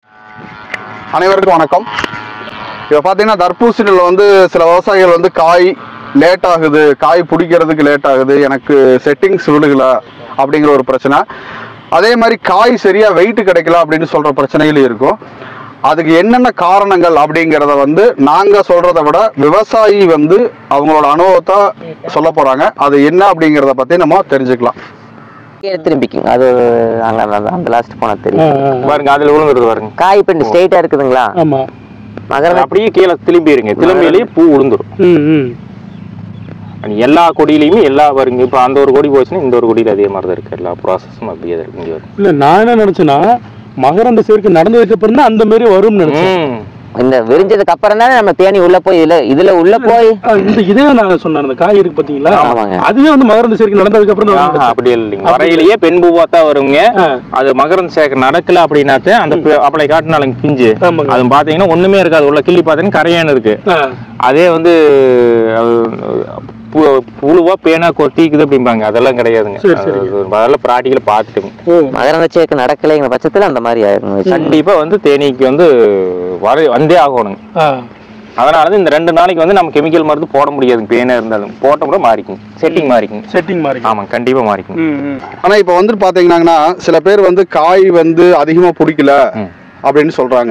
அனைவருக்கும் வணக்கம் இப்போ பார்த்தீங்கன்னா தர்பூசணியில் வந்து சில விவசாயிகள் வந்து காய் லேட் ஆகுது காய் பிடிக்கிறதுக்கு லேட் ஆகுது எனக்கு செட்டிங்ஸ் விழுகல அப்படிங்கிற ஒரு பிரச்சனை அதே மாதிரி காய் சரியா வெயிட் கிடைக்கல அப்படின்னு சொல்ற பிரச்சனைகள் இருக்கும் அதுக்கு என்னென்ன காரணங்கள் அப்படிங்கிறத வந்து நாங்க சொல்றதை விட விவசாயி வந்து அவங்களோட அனுபவத்தை சொல்ல போறாங்க அது என்ன அப்படிங்கிறத பத்தி நம்ம தெரிஞ்சுக்கலாம் கீழே திரும்பிக்குங்க அது அங்க அந்த- அந்த லாஸ்ட் போனா தெரியும் பாருங்க அதுல விழுங்குறது பாருங்க காய் இப்ப ஸ்ட்ரெயிட்டா இருக்குதுங்களா ஆமா அது மகர அப்படியே கீழே திரும்பிடுங்க திரும்பியிலேயே பூ விழுந்துரும் ம் ம் அது எல்லா கொடியிலையுமே எல்லா வருங்க இப்போ அந்த ஒரு கொடி போச்சுன்னா இந்த ஒரு கொடியில் அதே மாதிரி தான் இருக்கு எல்லா ப்ராசஸும் அப்படியே தான் இருக்கு இங்க வரும் இல்ல நான் என்ன நினைச்சேன்னா மகரந்த சேர்க்கை நடந்ததுக்கு அப்புறம் தான் அந்த மாதிரி வரும்னு நினைச்சேன் ம். இந்த விரிஞ்சதுக்கு அப்புறம் தானே நம்ம தேனி உள்ள போய் இதுல இதுல உள்ள போய் ஆ, இந்த இதே நான் சொன்னேன் அந்த காய் இருக்கு பாத்தீங்களா ஆமாங்க. அதுவே வந்து மகரந்த சேர்க்கை நடந்ததுக்கு அப்புறம் தான் ஆஹா, வருது. அப்படி இல்லைங்க வரையிலேயே பெண் பூவா தான் வருங்க ஆ. அது மகரந்த சேர்க்கை நடக்கல அப்படின்னாத்தே அந்த பி- அப்பளை காட்டினாலும் பிஞ்சு ஆமாங்க. அது பாத்தீங்கன்னா ஒண்ணுமே இருக்காது உள்ள கிள்ளி பார்த்தீங்கன்னா கரையான் இருக்கு ஆ, அதே வந்து அது, பு- புழுவா பேனா கொட்டிக்குது அப்படிம்பாங்க அதெல்லாம் கிடையாதுங்க சரி, சரி. அது- அதெல்லாம் ப்ராக்டிக்கல பார்த்துட்டுங்க ஓ மகரந்த சேர்க்கை நடக்கலைங்கிற பட்சத்துல அந்த மாதிரி ஆயிருங்க கண்டிப்பா வந்து தேனீக்கு வந்து வர வந்தே ஆகணுங்க ஆ, அதனால தான் இந்த ரெண்டு நாளைக்கு வந்து நம்ம கெமிக்கல் மருந்து போட முடியாதுங்க பேனா இருந்தாலும் போட்ட கூட மாறிக்கும் செட்டிங் மாறிக்கும் செட்டிங் மாதிரி ஆமா கண்டிப்பா மாறிக்கும் ம் ம் ஆனா இப்போ வந்து பாத்தீங்கன்னா சில பேர் வந்து காய் வந்து அதிகமா பிடிக்கல ம். அப்படின்னு சொல்றாங்க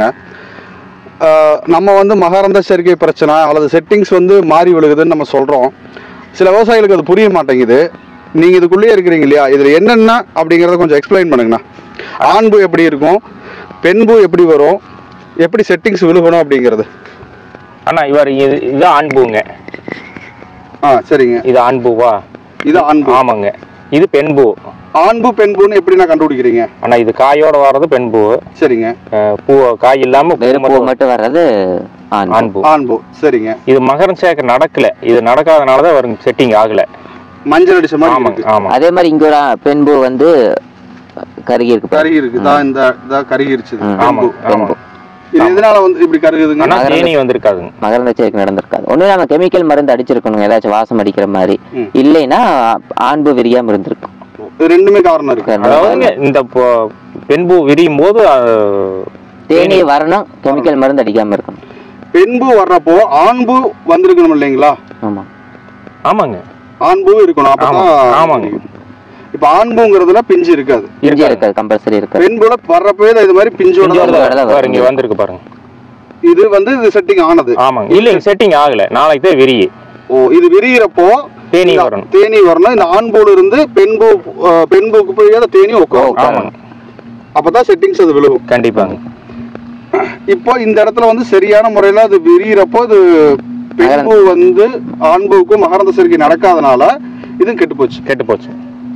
ஆஹ் நம்ம வந்து மகரந்த சேர்க்கை பிரச்சனை அல்லது செட்டிங்ஸ் வந்து மாறி விழுகுதுன்னு நம்ம சொல்றோம் சில விவசாயிகளுக்கு அது புரிய மாட்டேங்குது நீங்க இதுக்குள்ளேயே இருக்கிறீங்க இல்லையா இதுல என்னென்ன அப்படிங்கறத கொஞ்சம் எக்ஸ்பிளைன் பண்ணுங்கண்ணா ஆண்பு எப்படி இருக்கும் பெண்பு எப்படி வரும் எப்படி செட்டிங்ஸ் விழுகணும் அப்படிங்கிறது ஆனா இவர் இது இது ஆண் பூங்க ஆ சரிங்க இது ஆண் பூவா இது ஆண்பு ஆமாங்க இது பெண் பூ ஆண்பு பெண்புன்னு எப்படிண்ணா கண்டுபிடிக்கிறீங்க ஆனா இது காயோட வர்றது பெண் பூ சரிங்க அஹ் பூ காய் இல்லாம பூ வெறும் பூ மட்டும் மட்டும் வர்றது ஆண் ஆண் பூ ஆண்பு சரிங்க இது மகரம் சேர்க்கை நடக்கல இது நடக்காதனாலதான் வரும் செட்டிங் ஆகல மஞ்சள் அடிச்ச மாதிரி ஆமாங்க இருக்கு ஆமா அதே மாதிரி இங்க ஒரு பெண் பூ வந்து கருகி இருக்கு பாருங்க. கருகி இருக்கு தான் இந்த இதான் கருகிருச்சு ம். ஆமா பெண்பு பெண் பூ இது எதனால வந்து இப்படி கருகுதுங்க ஆனா தேனி வந்திருக்காதுங்க மகரந்த சேர்க்கை நடந்திருக்காது ஒண்ணு நம்ம கெமிக்கல் மருந்து அடிச்சிருக்கணுங்க ஏதாச்சும் வாசம் அடிக்கிற மாதிரி ம். இல்லைன்னா ஆண்பு விரியாம இருந்திருக்கும் இது ரெண்டுமே காரணம் இருக்கு அதாவதுங்க இந்த பொ- பெண் பூ விரியும் போது அஹ், தேனி வரணும் கெமிக்கல் மருந்து அடிக்காம இருக்கணும் பெண்பு வர்றப்போ ஆண்பு வந்திருக்கணும் இல்லைங்களா ஆமா ஆமாங்க ஆண்பு இருக்கணும் அப்பதான் ஆமா, ஆமாங்க. இப்ப ஆண்புங்கிறதுல பிஞ்சு இருக்காது இஞ்சி இருக்காது கம்பல்சரி இருக்காது பெண்புல வர்றப்பவே தான் இது மாதிரி பிஞ்சோட இங்க தான் வருது, வரும். தான் வரும். பாருங்க வந்திருக்கு பாருங்க இது வந்து இது செட்டிங் ஆனது ஆமாங்க இல்லைங்க செட்டிங் ஆகல நாளைக்கு தான் விரியே ஓ இது விரியிறப்போ தேனி இந்த வரணும் தேனி வரணும் இந்த ஆண்பூல இருந்து பெண்பு அஹ், பெண்புக்கு போய் அந்த தேனி உட்காரும் ஆமாங்க அப்பதான் செட்டிங்ஸ் அது விழுகும் கண்டிப்பாங்க இப்போ இந்த இடத்துல வந்து சரியான முறையில அது விரியிறப்போ இது பெண்பு வந்து ஆண்புக்கும் மகரந்த சேர்க்கை நடக்காதனால இதுவும் கெட்டு போச்சு கெட்டு போச்சு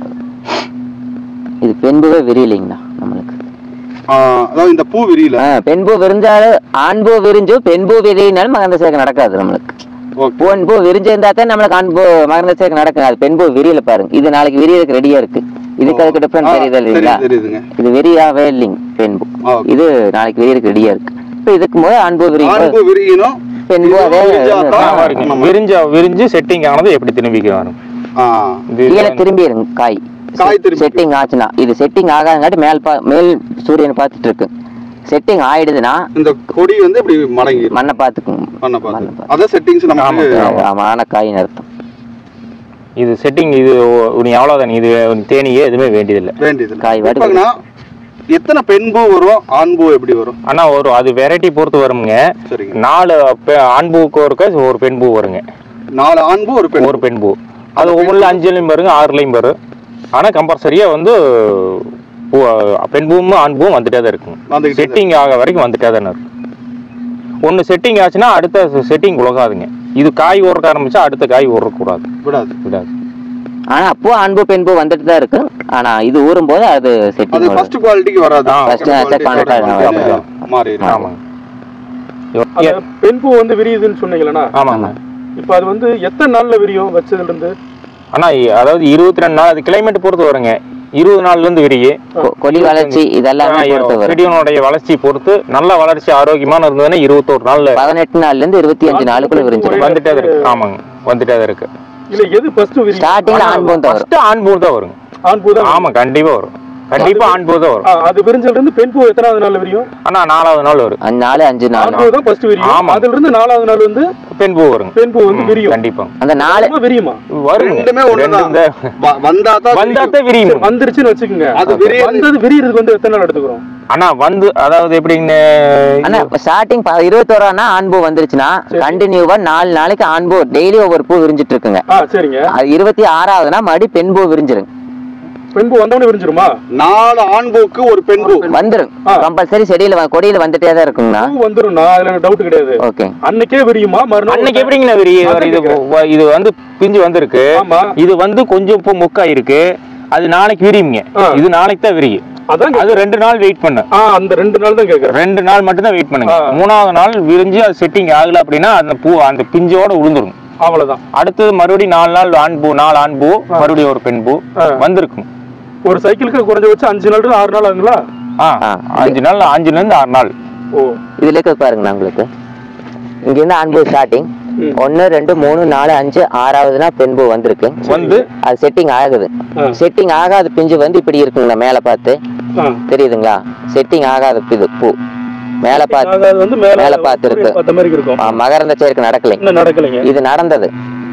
இது பெண்புவே விரியலைங்கண்ணா நம்மளுக்கு ஆஹ் அதாவது இந்த பூ விரியல ஆ, பெண்பூ விரிஞ்சாலும் ஆண்பூ விரிஞ்சு பெண்பூ விரியினாலும் மகரந்த சேர்க்கை நடக்காது நம்மளுக்கு ஓகே பெண்பூ விரிஞ்சிருந்தா தான் நம்மளுக்கு ஆண்பூ மகரந்த சேர்க்கை நடக்கும் அது பெண்பூ விரியல பாருங்க இது நாளைக்கு விரியறதுக்கு ரெடியா இருக்கு இதுக்கு அதுக்கு டிஃபரெண்ட் தெரியுது இல்லைங்களா தெரியுது தெரியுதுங்க இது விரியாவே இல்லைங்க பெண்பூ ஆ, okay. இது நாளைக்கு விரியறதுக்கு ரெடியா இருக்கு இப்போ இதுக்கு போது ஆண்பூ விரியும் ஆண்பு விரியணும் பெண்பூ இது அதே விரிஞ்சாதான் ஆ, பாருங்க விரிஞ்ச விரிஞ்சு செட்டிங் ஆனது எப்படி திரும்பிக்க வரும் ஆஹ் இது கீழே திரும்பிடுங்க காய் காய் திரும்பி செட்டிங் ஆச்சுன்னா இது செட்டிங் ஆகாதங்காட்டி மேல் பா மேல் சூரியனை பார்த்துட்டு இருக்கு செட்டிங் ஆயிடுதுன்னா இந்த கொடி வந்து இப்படி மடங்கி மண்ணை பார்த்துக்குங்க பண்ண மண்ணை பார்த்து பார்த்து அதான் செட்டிங்ஸ் நமக்கு ஆமா ஆன காயின்னு அர்த்தம் இது செட்டிங் இது ஒ- நீ அவ்வளவுதான் இது நீ தேனியே எதுவுமே வேண்டியதில்லை வேண்டியது காய் வாட்டுக்கு இப்போங்கண்ணா எத்தனை பெண்பூ வரும் ஆண்பூ எப்படி வரும் ஆனா ஒரு அது வெரைட்டி பொறுத்து வருங்க சரிங்க நாலு பெ- ஆண் பூவுக்கு ஒருக்க ஒரு பெண் பூ வருங்க நாலு ஆண்பூ ஒரு பெண் ஒரு பெண் பூ அது ஒவ்வொன்றுல அஞ்சுலையும் வருங்க ஆறுலையும் வரும் ஆனா கம்பல்சரியா வந்து பூ- பெண் பூவும் ஆண் பூவும் வந்துட்டே தான் இருக்குங்க வந்துகிட்டே தான் செட்டிங் ஆக வரைக்கும் வந்துட்டே தானே இருக்கும் ஒன்று செட்டிங் ஆச்சுன்னா அடுத்த செட்டிங் உலகாதுங்க இது காய் உறக்க ஆரம்பிச்சா அடுத்த காய் உறக்கூடாது விடாது விடாது ஆனா அப்போ அன்பு பெண்பு வந்துட்டு தான் இருக்கு ஆனா இது ஊறும் போது அது அது செட்டிங் ஃபர்ஸ்ட் குவாலிட்டிக்கு வராது ஆ, first Second second quality, quality third quality வரும். மாறிடும் ஆமாங்க அந்த பெண் பூ வந்து விரியுதுன்னு சொன்னீங்களா ஆமாங்க இப்போ அது வந்து எத்தனை நாள்ல விரியும் வச்சதுல இருந்து ஆனா இ- அதாவது இருபத்தி ரெண்டு நாள் அது கிளைமேட் பொறுத்து வருங்க இருபது நாள்ல இருந்து விரியே கொடி வளர்ச்சி இதெல்லாமே பொறுத்து வரும் செடியினுடைய வளர்ச்சி பொறுத்து நல்ல வளர்ச்சி ஆரோக்கியமான இருந்ததுன்னா இருபத்தோரு நாள்ல பதினெட்டு நாள்ல இருந்து இருபத்தி அஞ்சு நாளுக்குள்ள விரிஞ்சிடும் வந்துட்டே தான் இருக்கு ஆமாங்க வந்துட்டே தான் இருக்கு இல்ல எது ஃபர்ஸ்ட் விரியும் ஸ்டார்டிங்ல ஆண்பூன் தான் வரும் ஃபர்ஸ்ட் ஆண் பூ தான் வருங்க ஆண் பூ தான் ஆமா கண்டிப்பா வரும் கண்டிப்பா ஆண் பூ தான் வரும் ஆ, அது விரிஞ்சல இருந்து பெண் பூ எத்தனாவது நாள் விரியும் ஆனா நாலாவது நாள் வரும் அஞ்சு நாலு அஞ்சு நாள் ஆண் பூ தான் ஃபர்ஸ்ட் விரியும் ஆமா. அதுல இருந்து நாலாவது நாள் வந்து பெண் பூ வருங்க பெண் பூ வந்து விரியும் கண்டிப்பா அந்த நாலு அப்புறமா விரியுமா வருங்க ரெண்டுமே ஒண்ணுதான் ரெண்டும் தான். வ- வந்தாதான் வந்தாத்தான் விரியும் வந்துருச்சுன்னு வச்சுக்கோங்க அது விரிய வந்தது விரியறதுக்கு வந்து எத்தனை நாள் எடுத்துக்கிறோம் ஆனா வந்து அதாவது எப்படின்னு ஆனா ஸ்டார்டிங் இருபத்தோரானா ஆண் பூ வந்துருச்சுன்னா கண்டினியூவா நாலு நாளைக்கு ஆண் பூ டெய்லி ஒவ்வொரு பூ விரிஞ்சிட்டு இருக்குங்க ஆ சரிங்க அது இருபத்தி ஆறாவதுனா மறுபடியும் பெண் பூ விரிஞ்சிருங்க பெண் பூ வந்தவொடனே விரிஞ்சிருமா நாலு ஆண் பூக்கு ஒரு பெண் பூ வந்துரும் ஆ. கம்பல்சரி செடியில வ- கொடியில வந்துட்டே தான் இருக்குங்கண்ணா பூ வந்துரும்னா அதுல டவுட் கிடையாது ஓகே அன்னைக்கே விரியுமா மறுநாள் அன்னைக்கு எப்படிங்கண்ணா விரிய அதான் இது வ- இது வந்து பிஞ்சு வந்திருக்கு ஆமா இது வந்து கொஞ்சம் இப்போ முக்காயிருக்கு அது நாளைக்கு விரியுங்க ஆ. இது நாளைக்கு தான் விரியும் அதான் அது ரெண்டு நாள் வெயிட் பண்ணு ஆ அந்த ரெண்டு நாள் தான் கேக்குறேன் ரெண்டு நாள் மட்டும் தான் வெயிட் பண்ணுங்க ஆ. மூணாவது நாள் விரிஞ்சு அது செட்டிங் ஆகல அப்படின்னா அந்த பூ அந்த பிஞ்சோட விழுந்துரும் அவ்வளவுதான் அடுத்தது மறுபடியும் நாலு நாள் ஆண் பூ நாலு ஆண் பூ மறுபடியும் ஒரு பெண் பூ ஆ. வந்திருக்கும் ஒரு சைக்கிளுக்கு குறைஞ்சபட்சம் அஞ்சு நாள் ஆறு நாள் ஆகுங்களா ஆ ஆ. அஞ்சு நாள் அஞ்சுல இருந்து ஆறு நாள் ஓ இதுல இருக்க பாருங்கண்ணா உங்களுக்கு இங்க இருந்து ஆண் பூ ஸ்டார்டிங் ம். ஒன்னு ரெண்டு மூணு நாலு அஞ்சு ஆறாவதுனா பெண் பூ வந்திருக்கு வந்து அது செட்டிங் ஆகுது ஆ. செட்டிங் ஆகாத பிஞ்சு வந்து இப்படி இருக்குங்கண்ணா மேல பார்த்து ஆ. தெரியுதுங்களா செட்டிங் ஆகாத இது பூ மேல பார்த்து அதாவது வந்து மேல மேல பார்த்து இருக்கு. பார்த்த மாதிரி இருக்கும் ஆ, மகரந்த சேர்க்கை நடக்கலைங்க இன்னும் நடக்கலைங்க இது நடந்தது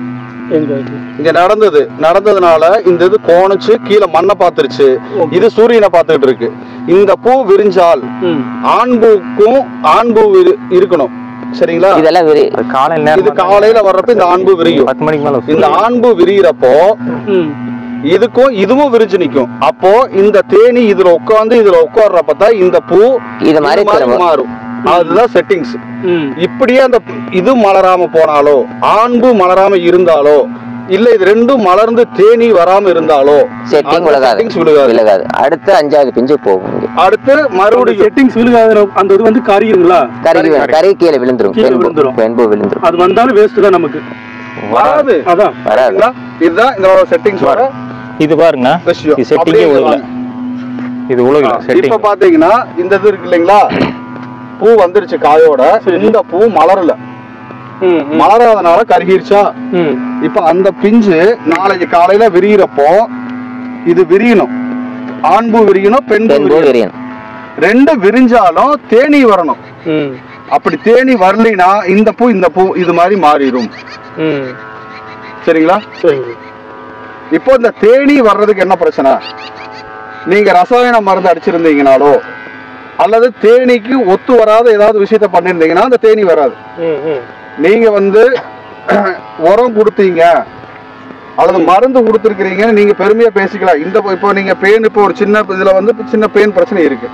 எங்க இங்க நடந்தது நடந்ததுனால இந்த இது கோணுச்சு கீழே மண்ணை பார்த்துருச்சு இது சூரியனை பார்த்துக்கிட்டு இருக்கு இந்த பூ விரிஞ்சால் ம். ஆண் பூக்கும் ஆண் பூ இரு- இருக்கணும் சரிங்களா இதெல்லாம் விரி அது காலையில் இது நேரம் காலையில வர்றப்ப இந்த ஆண் பூ விரியும் பத்து மணிக்கு மேல இந்த ஆண் பூ விரியிறப்போ ம். இதுக்கும் இதுவும் விரிஞ்சு நிக்கும் அப்போ இந்த தேனி இதுல உட்காந்து இதுல உட்கார்றப்ப தான் இந்த பூ இது மாதிரி திரும்ப மாறும் அதுதான் செட்டிங்ஸ் ம். இப்படியே அந்த இது மலராம போனாலோ ஆண்பு மலராம இருந்தாலோ இல்ல இது ரெண்டும் மலர்ந்து தேனி வராம இருந்தாலோ செட்டிங் அந்த விலகாது settings விழுகாது விலகாது அடுத்து அஞ்சாவது பிஞ்சு போகும் இங்க. அடுத்து மறுபடியும் மறுபடியும் செட்டிங்ஸ் விழுகாத அந்த இது வந்து கரியுங்களா கருகி கருகி கீழே விழுந்துரும் கீழே பெண்பு விழுந்துரும். பெண்பு விழுந்துரும் அது வந்தாலும் வேஸ்ட் தான் நமக்கு வராது அதான் வராது சரிங்களா? இதுதான் இந்த செட்டிங்ஸ் வர இது பாருங்க விஷயம் இது செட்டிங்கே அப்படியே உழுகல இது உழுகல இப்ப செட்டிங் பாத்தீங்கன்னா இந்த இது இருக்கு இல்லைங்களா பூ வந்துருச்சு காயோட இந்த பூ மலரல ம், ம். மலராதனால கருகிருச்சா ம். இப்ப அந்த பிஞ்சு நாளைக்கு காலையில விரியிறப்போ இது விரியணும் ஆண் பூ விரியணும் பெண் பூ பெண்பு விரியணும் விரியன் ரெண்டு விரிஞ்சாலும் தேனி வரணும் ம். அப்படி தேனி வரலைன்னா இந்த பூ இந்த பூ இது மாதிரி மாறிடும் ம். சரிங்களா சரிங்க இப்போ இந்த தேனி வர்றதுக்கு என்ன பிரச்சனை நீங்க ரசாயன மருந்து அடிச்சிருந்தீங்கனாலோ அல்லது தேனீக்கு ஒத்து வராத ஏதாவது விஷயத்த பண்ணியிருந்தீங்கன்னா அந்த தேனி வராது ம், ம். நீங்க வந்து உரம் கொடுத்தீங்க அல்லது மருந்து கொடுத்துருக்கிறீங்கன்னு நீங்க பெருமையா பேசிக்கலாம் இந்த இப்போ- இப்போ நீங்க பேன் இப்போ ஒரு சின்ன இதுல வந்து இப்ப சின்ன பேன் பிரச்சனை இருக்கு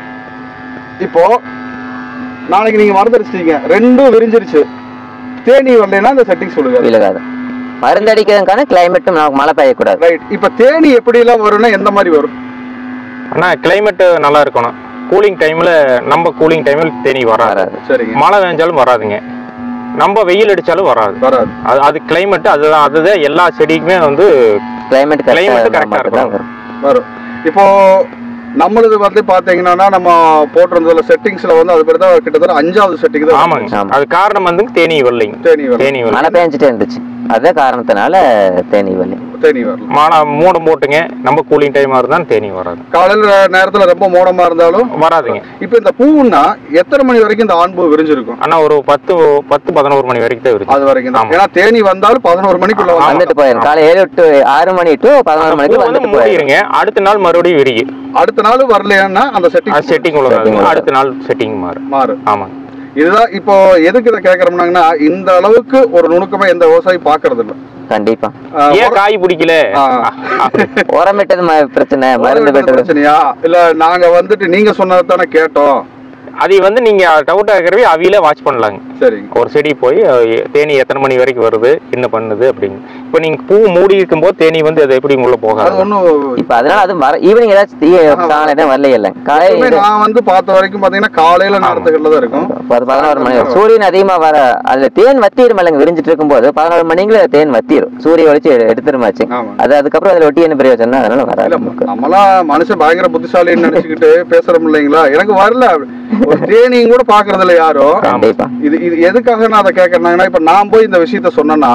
இப்போ நாளைக்கு நீங்க மருந்து அடிச்சிட்டீங்க ரெண்டும் விரிஞ்சிருச்சு தேனி வரலைன்னா அந்த செட்டிங் சொல்லுங்க விலகாது மருந்து அடிக்கிறதுக்கான கிளைமேட்டும் நமக்கு மழை பெய்யக்கூடாது ரைட் இப்போ தேனி எப்படி எல்லாம் வரும்னா எந்த மாதிரி வரும் ஆனா கிளைமேட் நல்லா இருக்கணும் கூலிங் டைம்ல நம்ம கூலிங் டைம்ல தேனி வராது வராது சரிங்க மழை பெஞ்சாலும் வராதுங்க நம்ம வெயில் அடிச்சாலும் வராது வராது அது அது கிளைமேட் அதுதான் அதுதான் எல்லா செடிக்குமே வந்து கிளைமேட் Climate correct ஆ கரெக்டாக தான் இருக்கணும். வரும் வரும் இப்போ நம்மளது வந்து பாத்தீங்கன்னா நம்ம போட்டிருந்ததுல செட்டிங்ஸ்ல வந்து அது பேர் தான் கிட்டத்தட்ட அஞ்சாவது செட்டிங் தான் ஆமாங்க ஆமா. அது காரணம் வந்து தேனி வரலைங்க தேனி வரும் தேனி வரல மழை பெஞ்சிட்டே இருந்துச்சு அதே காரணத்தினால தேனி வரல தேனி வரல மழை மூடம் போட்டுங்க நம்ம கூலிங் டைமா இருந்தா தேனி வராது காலையில நேரத்துல ரொம்ப மோடமா இருந்தாலும் வராதுங்க இப்போ இந்த பூன்னா எத்தனை மணி வரைக்கும் இந்த ஆண் பூ விரிஞ்சிருக்கும் ஆனா ஒரு பத்து பத்து பதினோரு மணி வரைக்கும் தான் இருக்கு அது வரைக்கும் தான் ஆமா. ஏன்னா தேனி வந்தாலும் பதினோரு மணிக்குள்ள வந்து வந்துட்டு போயிடும் காலை ஏழு டு ஆறு மணி டு பதினோரு மணிக்கு வந்து வந்துட்டு போயிடும் மூடிடுங்க அடுத்த நாள் மறுபடியும் விரியும் அடுத்த நாள் வரலையான்னா அந்த அது செட்டிங் செட்டிங் Setting உள்ள உழுகாது. அடுத்த நாள் செட்டிங் மாறும் மாறும் ஆமாங்க இதுதான் இப்போ எதுக்கு இதை கேட்கறோம்னாங்கன்னா இந்த அளவுக்கு ஒரு நுணுக்கமா எந்த விவசாயி பாக்குறது இல்ல கண்டிப்பா ஆஹ் ஏன் காய் பிடிக்கல ஆ. உரமிட்டது ம- பிரச்சனை மருந்து ஒரு பெற்றது பிரச்சனையா இல்ல நாங்க வந்துட்டு நீங்க சொன்னதை தானே கேட்டோம் அதை வந்து நீங்க டவுட் ஆகிறவே அவியில வாட்ச் பண்ணலாங்க சரிங்க ஒரு செடி போய் அஹ், எ- தேனி எத்தனை மணி வரைக்கும் வருது என்ன பண்ணுது அப்படின்னு இப்போ நீங்க பூ மூடி இருக்கும்போது தேனி வந்து அது எப்படி உள்ள அது போகாது ஒண்ணும் இப்ப அதனால அது வர ஈவினிங் ஏதாச்சும் தீ சாயந்தரம் வரல இல்ல எப்பவுமே காலையில நான் வந்து பார்த்த வரைக்கும் பாத்தீங்கன்னா காலையில நேரத்துக்குள்ள தான் இருக்கும் பத்து பதினோரு மணி வரை. சூரியன் அதிகமா வர அதுல தேன் வத்திரும் இல்லைங்க விரிஞ்சிட்டு இருக்கும்போது பதினோரு மணிக்குள்ள தேன் வத்திரும் சூரிய ஒளிச்சு எடு- எடுத்துருமாச்சு ஆமா. அது அதுக்கப்புறம் அதுல ஒட்டி என்ன பிரயோஜனம் அதனால இல்ல வராது நமக்கு நம்மளாம் மனுஷன் பயங்கர புத்திசாலின்னு நினைச்சுக்கிட்டு பேசுறோம் இல்லைங்களா எனக்கு வரல ஒரு தேனியும் கூட பாக்குறது இல்ல யாரும் கண்டிப்பா இது இது எதுக்காக நான் அதை கேட்கறேன்னா இப்ப நான் போய் இந்த விஷயத்த சொன்னேன்னா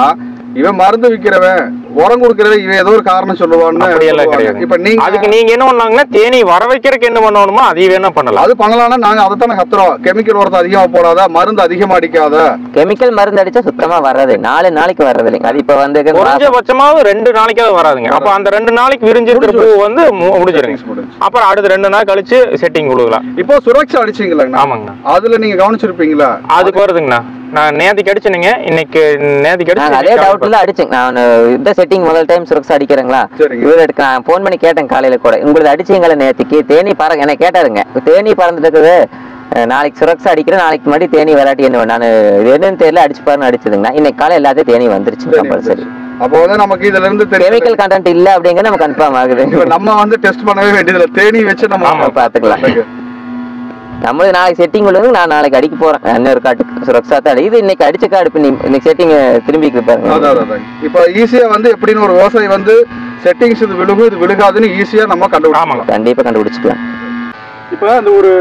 இவன் மருந்து விக்கிறவன் உரம் கொடுக்கறவன் இவன் ஏதோ ஒரு காரணம் சொல்லுவான்னு அப்படியெல்லாம் சொல்லுவாங்க. கிடையாது இப்ப நீங்க அதுக்கு நீங்க என்ன பண்ணாங்கன்னா தேனி வர வைக்கிறதுக்கு என்ன பண்ணணுமோ அதை வேணா பண்ணலாம் அது பண்ணலாம்னா நாங்க அதைத்தானே கத்துறோம் கெமிக்கல் உரத்தை அதிகமா போடாத மருந்து அதிகமா அடிக்காத கெமிக்கல் மருந்து அடிச்சா சுத்தமா வர்றது நாலு நாளைக்கு வர்றது இல்லைங்க அது இப்ப வந்து குறைஞ்சபட்சமாவது ரெண்டு நாளைக்காவது வராதுங்க அப்ப அந்த ரெண்டு நாளைக்கு விரிஞ்சிருக்கிற பூ வந்து மு- முடிஞ்சிருங்க அப்புறம் அடுத்த ரெண்டு நாள் கழிச்சு செட்டிங் கொடுக்கலாம் இப்போ சுரக்ஷா அடிச்சீங்களா ஆமாங்க அதுல நீங்க கவனிச்சிருப்பீங்களா அதுக்கு வருதுங்கண்ணா நான் நேத்திக்கு அடிச்சேனுங்க இன்னைக்கு நேத்திக்கு நாங்க அதே அடிச்சு டவுட்ல தான் அடிச்சேன் நான் இந்த செட்டிங் முதல் டைம் சுரக்ஷா அடிக்கிறேங்களா சரிங்க. இவர் எடுக்க நான் ஃபோன் பண்ணி கேட்டேன் காலையில கூட உங்களுக்கு அடிச்சீங்களா நேத்திக்கு தேனி பற என்ன கேட்டாருங்க தேனி பறந்துட்டு இருக்குது அஹ் நாளைக்கு சுரக்ஷா அடிக்கிறேன் நாளைக்கு முன்னாடி தேனி விளையாட்டி என்ன நான் இது என்னன்னு தெரியல அடிச்சு பாருன்னு அடிச்சதுங்கண்ணா இன்னைக்கு காலை எல்லாத்தையும் தேனி வந்துருச்சு கம்பல்சரி அப்போ வந்து நமக்கு இதுல இருந்து தெரியும் கெமிக்கல் கண்டென்ட் இல்ல அப்படிங்கிறது நம்ம கன்ஃபார்ம் ஆகுது இப்ப நம்ம வந்து டெஸ்ட் பண்ணவே வேண்டியதுல தேனி வச்சு நம்ம ஆமா, பாத்துக்கலாம். நம்மளுக்கு நாளைக்கு செட்டிங் உள்ளது நான் நாளைக்கு அடிக்க போறேன் இன்னொரு காட்டுக்கு சுரக்ஷா தான் அடி. இது இன்னைக்கு அடிச்ச காடு இப்ப நீ- இன்னைக்கு செட்டிங் திரும்பிக்கு பாருங்க அதான், அதான், அதான். இப்ப ஈஸியா வந்து எப்படின்னு ஒரு விவசாயி வந்து செட்டிங்ஸ் இது விழுகும் இது விழுகாதுன்னு ஈஸியா நம்ம கண்டுபிடிக்கலாம் கண்டிப்பா கண்டுபிடிச்சுக்கலாம் இப்ப அந்த ஒரு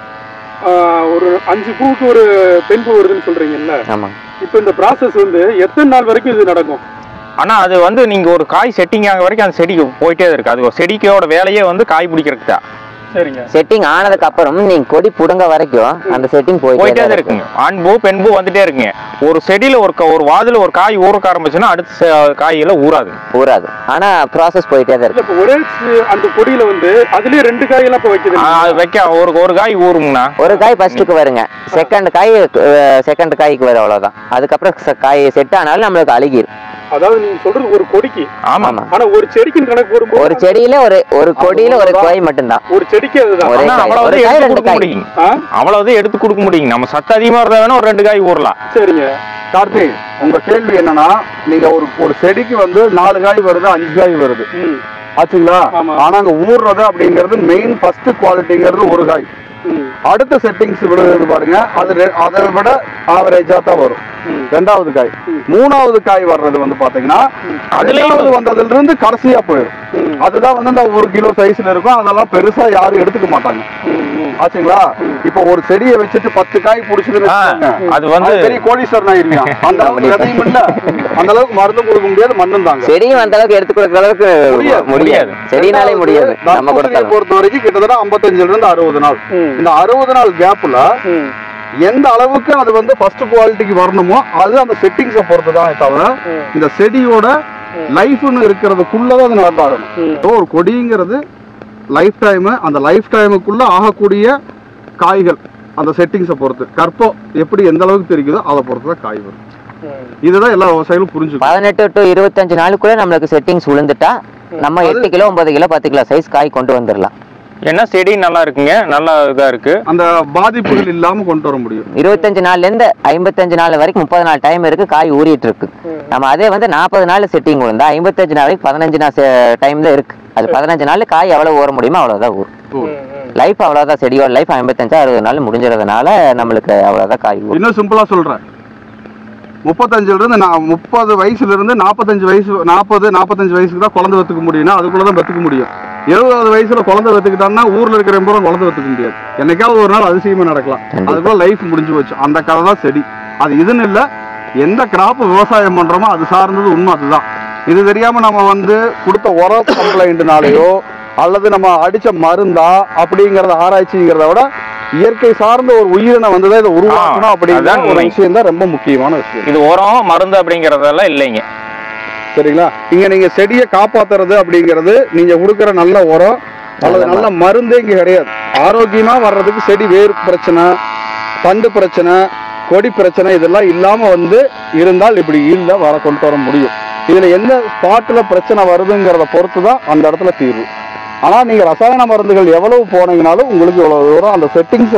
ஆ, ஒரு அஞ்சு பூவுக்கு ஒரு பெண் பூ வருதுன்னு சொல்றீங்கல்ல ஆமா இப்ப இந்த ப்ராசஸ் வந்து எத்தனை நாள் வரைக்கும் இது நடக்கும் ஆனா அது வந்து நீங்க ஒரு காய் செட்டிங் ஆக வரைக்கும் அந்த செடிக்கு போயிட்டே தான் இருக்கு அது ஒரு செடிக்கோட வேலையே வந்து காய் பிடிக்கிறதுக்கு தான் சரிங்க செட்டிங் ஆனதுக்கு அப்புறம் நீங்க கொடி புடுங்க வரைக்கும் அந்த செட்டிங் போயிட்டே போயிட்டே தான் இருக்குங்க ஆண் பூ பெண் பூ வந்துட்டே இருக்குங்க ஒரு செடியில ஒரு க- ஒரு வாதுல ஒரு காய் ஊறக்க ஆரம்பிச்சுன்னா அடுத்த செ- காய்கள ஊறாது ஊராது ஆனா ப்ராசஸ் போயிட்டே தான் இல்ல இருக்கு இப்ப ஒரே சி- அந்த கொடியில வந்து அதுலயே ரெண்டு காயெல்லாம் இப்ப வைக்குது ஆ, அது வைக்க ஒரு ஒரு காய் ஊறுங்கண்ணா ஒரு காய் ஃபர்ஸ்ட்டுக்கு வருங்க செகண்ட் காய் செகண்ட் காய்க்கு வரும் அவ்வளவுதான் அதுக்கப்புறம் ச- காய் செட் ஆனாலும் நம்மளுக்கு அழுகிரும் அதாவது நீங்க சொல்றது ஒரு கொடிக்கு ஆமா ஆமா ஆனா ஒரு செடிக்குன்னு கணக்கு போடும்போது ஒரு செடியில ஒரு ஒரு கொடியில ஒரு காய் மட்டும்தான் ஒரு செடிக்கு அதுதான் ஒரே ஆனா காய். அவ்வளவு ஒரு வந்து காய், எடுத்து ரெண்டு கொடுக்க காய். முடியும் ஆ? அவ்வளவு எடுத்து கொடுக்க முடியும் நம்ம சத்து அதிகமா இருந்தா வேணா ஒரு ரெண்டு காய் ஊறலாம் சரிங்க கார்த்தி உங்க கேள்வி என்னன்னா நீங்க ஒரு ஒரு செடிக்கு வந்து நாலு காய் வருது அஞ்சு காய் வருது ம் ஆச்சுங்களா ஆமா. ஆனா அங்க ஊறுறது அப்படிங்கிறது மெயின் ஃபர்ஸ்ட் குவாலிட்டிங்கிறது ஒரு காய் ம் அடுத்த செட்டிங்ஸ் விழுகிறது பாருங்க அது ரெ- அதை விட ஆவரேஜா தான் வரும் ம். ரெண்டாவது காய் மூணாவது காய் வர்றது வந்து பாத்தீங்கன்னா அதுலயும் அதுலயும் வந்ததுல இருந்து கடைசியா போயிடும் ம். அதுதான் வந்து இந்த ஒரு கிலோ சைஸ்ல இருக்கும் அதெல்லாம் பெருசா யாரும் எடுத்துக்க மாட்டாங்க ம், ம். ஆச்சுங்களா இப்போ ஒரு செடியை வச்சுட்டு பத்து காய் புடிச்சதுன்னு ஆ, வச்சுக்கோங்க. அது வந்து அது பெரிய கோடீஸ்வரன் ஆயிருவியா அந்த அளவுக்கு விதையும் இல்ல அந்த அளவுக்கு மருந்தும் கொடுக்க முடியாது மண்ணும் தாங்க செடியும் அந்த அளவுக்கு எடுத்து கொடுக்குற அளவுக்கு முடியாது. முடியாது செடினாலே முடியாது நம்ம தர்பூசணியை கொடுத்தாலும் பொறுத்த வரைக்கும் கிட்டத்தட்ட 55 இருந்து அறுபது நாள் ம். இந்த அறுபது நாள் கேப்ல ம். எந்த அளவுக்கு அது வந்து ஃபர்ஸ்ட் குவாலிட்டிக்கு வரணுமோ அது அந்த செட்டிங்ஸை பொறுத்து தான் தவிர ம். இந்த செடியோட லைஃப்னு இருக்கிறதுக்குள்ளதான் அது நடந்தாகணும் ம். இப்போ ஒரு கொடிங்கிறது லைஃப் டைம் அந்த லைஃப் டைமுக்குள்ள ஆகக்கூடிய காய்கள் அந்த செட்டிங்ஸை பொறுத்து கற்பம் எப்படி எந்த அளவுக்கு தெரிக்குதோ அதை பொறுத்து தான் காய் வரும் ம். இதுதான் எல்லா விவசாயிகளும் புரிஞ்சுக்கணும் பதினெட்டு டு இருபத்தஞ்சு நாளுக்குள்ள நம்மளுக்கு செட்டிங்ஸ் விழுந்துட்டா நம்ம எட்டு கிலோ ஒன்பது கிலோ பத்து கிலோ சைஸ் காய் கொண்டு வந்துடலாம் என்ன செடி நல்லா இருக்குங்க நல்லா இதா இருக்கு அந்த பாதிப்புகள் இல்லாம கொண்டு வர முடியும் இருபத்தஞ்சு நாள்ல இருந்து ஐம்பத்தஞ்சு நாள் வரைக்கும் முப்பது நாள் டைம் இருக்கு காய் ஊறிட்டு இருக்கு நம்ம அதே வந்து நாற்பது நாள் செட்டிங் விழுந்தா ஐம்பத்தஞ்சு நாள் வரைக்கும் பதினஞ்சு நாள் டைம் தான் இருக்கு அது பதினஞ்சு நாள்ல காய் எவ்வளவு ஊற முடியுமோ அவ்வளவுதான் ஊறும் ம், ம். லைஃப் அவ்வளவுதான் செடியோட லைஃப் ஐம்பத்தஞ்சு அறுபது நாள் முடிஞ்சிறதுனால நம்மளுக்கு அவ்வளவுதான் காய் ஊறும் இன்னும் சிம்பிளா சொல்றேன் முப்பத்தஞ்சுல இருந்து நான் முப்பது வயசுல இருந்து நாற்பத்தஞ்சு வயசு நாற்பது நாற்பத்தஞ்சு வயசுக்கு தான் குழந்தை வெத்துக்க முடியும்னா அதுக்குள்ள தான் வெத்துக்க முடியும் எழுபதாவது வயசுல குழந்தை வெத்துக்கிட்டான்னா ஊர்ல இருக்கிற எம்பரும் குழந்தை வெத்துக்க முடியாது என்னைக்காவது ஒரு நாள் அதிசயமா நடக்கலாம் கண்டிப்பா. அதுக்குள்ள லைஃப் முடிஞ்சு போச்சு அந்த கதை தான் செடி அது இதுன்னு இல்ல எந்த கிராப் விவசாயம் பண்றோமோ அது சார்ந்தது உண்மை அதுதான் இது தெரியாம நம்ம வந்து கொடுத்த உர கம்ப்ளைண்ட்னாலேயோ அல்லது நம்ம அடிச்ச மருந்தா அப்படிங்கறத ஆராய்ச்சிங்கிறத விட இயற்கை சார்ந்த ஒரு உயிரினை வந்து தான் இதை உருவாக்கணும் ஆ, அப்படிங்கிற அதான் ஒரு உண்மை. விஷயம் தான் ரொம்ப முக்கியமான விஷயம் இது உரம் மருந்து அப்படிங்கறதெல்லாம் இல்லைங்க சரிங்களா இங்க நீங்க செடியை காப்பாத்துறது அப்படிங்கிறது நீங்க கொடுக்குற நல்ல உரம் அல்லது நல்ல மருந்தே இங்க கிடையாது ஆரோக்கியமா வர்றதுக்கு செடி வேர் பிரச்சனை தண்டு பிரச்சனை கொடி பிரச்சனை இதெல்லாம் இல்லாம வந்து இருந்தால் இப்படி இல்ல வர கொண்டு வர முடியும் இதுல எந்த ஸ்பாட்ல பிரச்சனை வருதுங்கிறத பொறுத்து தான் அந்த இடத்துல தீர்வு ஆனா நீங்க ரசாயன மருந்துகள் எவ்வளவு போனீங்கனாலும் உங்களுக்கு இவ்வளவு தூரம் அந்த செட்டிங்ஸ்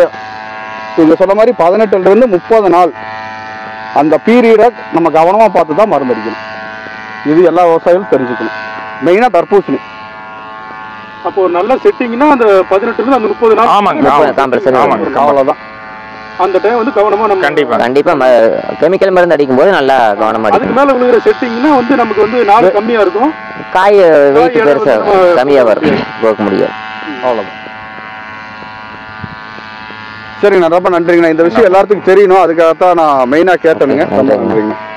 நீங்க சொன்ன மாதிரி பதினெட்டுல இருந்து முப்பது நாள் அந்த பீரியடை நம்ம கவனமா பார்த்து தான் மருந்து அடிக்கணும் இது எல்லா விவசாயிகளும் தெரிஞ்சுக்கணும் மெயினா தர்பூசணி அப்போ ஒரு நல்ல செட்டிங்னா அந்த பதினெட்டுல இருந்து அந்த முப்பது நாள் ஆமாங்க முப்பது ஆமாங்க. compulsory ஆமாங்க வரும். அவ்வளவுதான் அந்த டைம் வந்து கவனமா நம்ம கண்டிப்பா கண்டிப்பா கெமிக்கல் மருந்து அடிக்கும் போது நல்லா கவனமா அதுக்கு அடிக்கணும் மேல விழுகிற செட்டிங்னா வந்து நமக்கு வந்து நாள் கம்மியா இருக்கும் காய் வெயிட் காய் பெருசா அளவு நம்ம கம்மியா வரும் போக முடியாது அவ்வளவுதான் சரிங்கண்ணா ரொம்ப நன்றிங்கண்ணா இந்த விஷயம் எல்லாத்துக்கும் தெரியணும் அதுக்காகத்தான் நான் மெயினா கேட்டேனுங்க ரொம்ப நன்றிங்க